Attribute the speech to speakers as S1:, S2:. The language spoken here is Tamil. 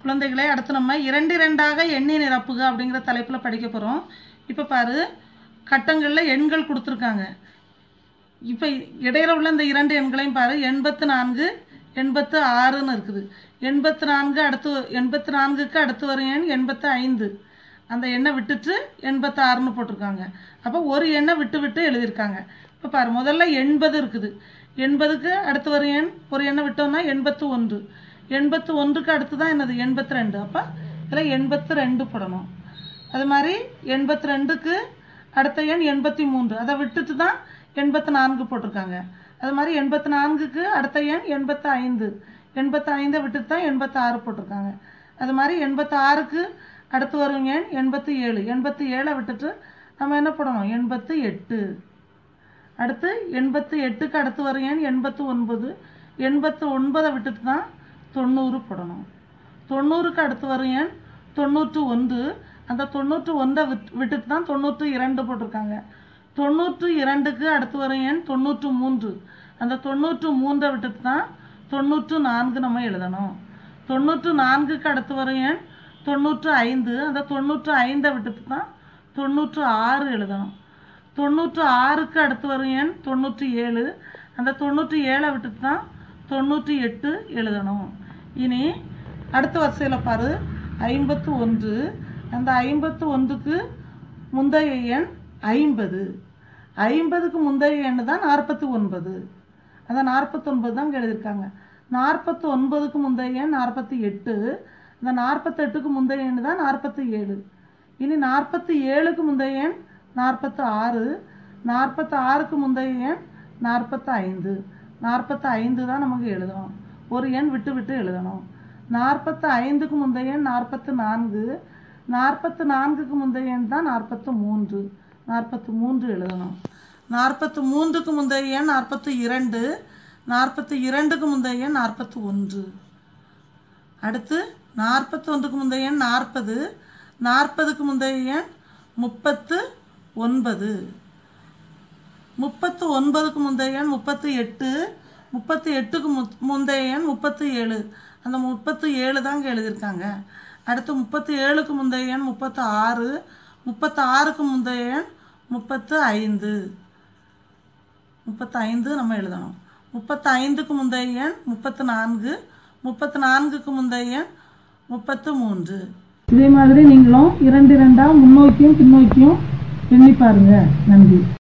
S1: குழந்தைகளே அடுத்து நம்ம இரண்டு இரண்டாக எண்ணி நிரப்புக அப்படிங்கிற தலைப்பில் படிக்க போகிறோம் இப்போ பாரு கட்டங்களில் எண்கள் கொடுத்துருக்காங்க இப்போ இடையில உள்ள இந்த இரண்டு எண்களையும் பாரு எண்பத்து நான்கு எண்பத்து ஆறுன்னு இருக்குது எண்பத்து நான்கு அடுத்து எண்பத்து நான்குக்கு அடுத்து வரும் எண் எண்பத்து ஐந்து அந்த எண்ணை விட்டுட்டு எண்பத்து ஆறுன்னு போட்டிருக்காங்க அப்போ ஒரு எண்ணை விட்டு விட்டு எழுதியிருக்காங்க இப்போ பாரு முதல்ல எண்பது இருக்குது எண்பதுக்கு அடுத்து வரும் எண் ஒரு எண்ணை விட்டோம்னா எண்பத்து ஒன்று எண்பத்து ஒன்றுக்கு அடுத்து தான் என்னது எண்பத்து ரெண்டு அப்போ இதில் எண்பத்து ரெண்டு போடணும் அது மாதிரி எண்பத்தி ரெண்டுக்கு அடுத்த எண் எண்பத்தி மூன்று அதை விட்டுட்டு தான் எண்பத்தி நான்கு போட்டிருக்காங்க அது மாதிரி எண்பத்தி நான்குக்கு அடுத்த எண் எண்பத்தி ஐந்து எண்பத்தி ஐந்தை விட்டுட்டு தான் எண்பத்தி ஆறு போட்டிருக்காங்க அது மாதிரி எண்பத்தி ஆறுக்கு அடுத்து வரும் எண் எண்பத்தி ஏழு எண்பத்தி ஏழை விட்டுட்டு நம்ம என்ன போடணும் எண்பத்து எட்டு அடுத்து எண்பத்து எட்டுக்கு அடுத்து வரும் எண் எண்பத்து ஒன்பது எண்பத்து ஒன்பதை விட்டுட்டு தான் தொண்ணூறு போடணும் தொண்ணூறுக்கு அடுத்து வரும் எண் தொண்ணூற்று ஒன்று அந்த தொண்ணூற்று ஒன்றை விட் விட்டுட்டு தான் தொண்ணூற்று இரண்டு போட்டிருக்காங்க தொண்ணூற்று இரண்டுக்கு அடுத்து வரும் எண் தொண்ணூற்று மூன்று அந்த தொண்ணூற்று மூன்றை விட்டுட்டு தான் தொண்ணூற்று நான்கு நம்ம எழுதணும் தொண்ணூற்று நான்குக்கு அடுத்து வரும் எண் தொண்ணூற்று ஐந்து அந்த தொண்ணூற்று ஐந்தை விட்டுட்டு தான் தொண்ணூற்று ஆறு எழுதணும் தொண்ணூற்று ஆறுக்கு அடுத்து வரும் எண் தொண்ணூற்றி ஏழு அந்த தொண்ணூற்றி ஏழை விட்டுட்டு தான் தொண்ணூற்றி எட்டு எழுதணும் இனி அடுத்த வரிசையில் பாரு ஐம்பத்து ஒன்று அந்த ஐம்பத்து ஒன்றுக்கு முந்தைய எண் ஐம்பது ஐம்பதுக்கு முந்தைய எண் தான் நாற்பத்தி ஒன்பது அந்த நாற்பத்தொன்பது தான் இங்கே எழுதியிருக்காங்க நாற்பத்தி ஒன்பதுக்கு முந்தைய எண் நாற்பத்தி எட்டு அந்த நாற்பத்தெட்டுக்கு முந்தைய எண் தான் நாற்பத்தி ஏழு இனி நாற்பத்தி ஏழுக்கு முந்தைய எண் நாற்பத்து ஆறு நாற்பத்தி ஆறுக்கு முந்தைய எண் நாற்பத்தி ஐந்து நாற்பத்தி ஐந்து தான் நமக்கு எழுதணும் ஒரு எண் விட்டு விட்டு எழுதணும் நாற்பத்து ஐந்துக்கு முந்தைய எண் நாற்பத்து நான்கு நாற்பத்து நான்குக்கு முந்தைய எண் தான் நாற்பத்து மூன்று நாற்பத்து மூன்று எழுதணும் நாற்பத்து மூன்றுக்கு முந்தைய எண் நாற்பத்து இரண்டு நாற்பத்து இரண்டுக்கு முந்தைய எண் நாற்பத்து ஒன்று அடுத்து நாற்பத்தி ஒன்றுக்கு முந்தைய எண் நாற்பது நாற்பதுக்கு முந்தைய எண் முப்பத்து ஒன்பது முப்பத்து ஒன்பதுக்கு முந்தைய எண் முப்பத்து எட்டு முப்பத்து எட்டுக்கு மு முந்தைய எண் முப்பத்து ஏழு அந்த முப்பத்து ஏழு தான் இங்கே எழுதியிருக்காங்க அடுத்து முப்பத்து ஏழுக்கு முந்தைய எண் முப்பத்து ஆறு முப்பத்து ஆறுக்கு முந்தைய எண் முப்பத்து ஐந்து முப்பத்து ஐந்து நம்ம எழுதணும் முப்பத்து ஐந்துக்கு முந்தைய எண் முப்பத்து நான்கு முப்பத்து நான்குக்கு முந்தைய எண் முப்பத்து மூன்று இதே மாதிரி நீங்களும் இரண்டு இரண்டாக முன்னோக்கியும் பின்னோக்கியும் எண்ணி பாருங்க நன்றி